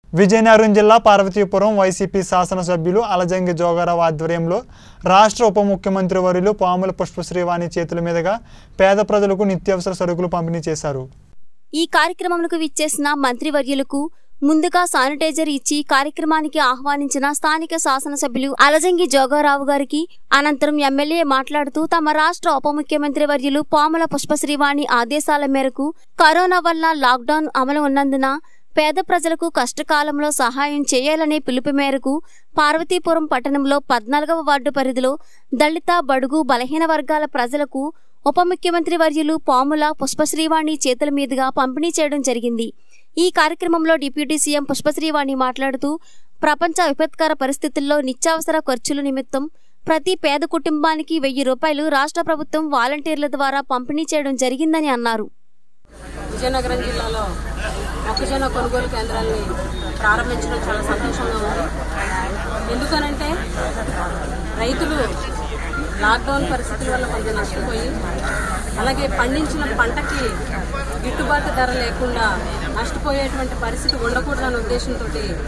విజయనగరం జిల్లా పార్వతీపురం వైసీపీ శాసనసభ్యులు అలజంగి జోగారావు ఆధ్వర్యంలో రాష్ట్ర ఉప ముఖ్యమంత్రి వర్యులు పాముల పుష్పశ్రీవాణి చేతుల మీదుగా పేద ప్రజలకు నిత్యావసర సరుకులు పంపిణీ చేశారు ఈ కార్యక్రమంకు విచ్చేసిన మంత్రివర్యులకు ముందుగా శానిటైజర్ ఇచ్చి కార్యక్రమానికి ఆహ్వానించిన స్థానిక శాసనసభ్యులు అలజంగి జోగారావు గారికి అనంతరం ఎమ్మెల్యే మాట్లాడుతూ తమ రాష్ట్ర ఉప ముఖ్యమంత్రి వర్యులు పాముల పుష్పశ్రీవాణి ఆదేశాల మేరకు కరోనా వల్ల లాక్డౌన్ అమలు ఉన్నందున పేద ప్రజలకు కష్టకాలంలో సహాయం చేయాలనే పిలుపు మేరకు పార్వతీపురం పట్టణంలో పద్నాలుగవ వార్డు పరిధిలో దళిత బడుగు బలహీన వర్గాల ప్రజలకు ఉప ముఖ్యమంత్రి వర్యులు పాముల పుష్పశ్రీవాణి చేతుల మీదుగా పంపిణీ చేయడం జరిగింది ఈ కార్యక్రమంలో డిప్యూటీ సీఎం పుష్పశ్రీవాణి మాట్లాడుతూ ప్రపంచ విపత్కర పరిస్థితుల్లో నిత్యావసర ఖర్చుల నిమిత్తం ప్రతి పేద కుటుంబానికి వెయ్యి రూపాయలు రాష్ట్ర ప్రభుత్వం వాలంటీర్ల ద్వారా పంపిణీ చేయడం జరిగిందని అన్నారు విజయనగరం జిల్లాలో మొక్కజొన్న కొనుగోలు కేంద్రాన్ని ప్రారంభించడం చాలా సంతోషంగా ఉంది ఎందుకనంటే రైతులు లాక్డౌన్ పరిస్థితుల వల్ల కొంచెం నష్టపోయి అలాగే పండించిన పంటకి గిట్టుబాటు ధర లేకుండా నష్టపోయేటువంటి పరిస్థితి ఉండకూడదనే ఉద్దేశంతో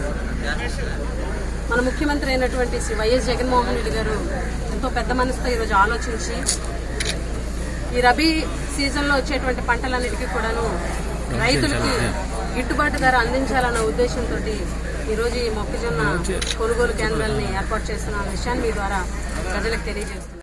మన ముఖ్యమంత్రి అయినటువంటి శ్రీ వైఎస్ జగన్మోహన్ రెడ్డి గారు ఎంతో పెద్ద మనసుతో ఈరోజు ఆలోచించి ఈ రబీ సీజన్లో వచ్చేటువంటి పంటలన్నిటికీ కూడాను రైతులకి గిట్టుబాటు ధర అందించాలన్న ఉద్దేశంతో ఈరోజు ఈ మొక్కజొన్న కొనుగోలు కేంద్రాలని ఏర్పాటు చేస్తున్న విషయాన్ని మీ ద్వారా ప్రజలకు తెలియజేస్తున్నాను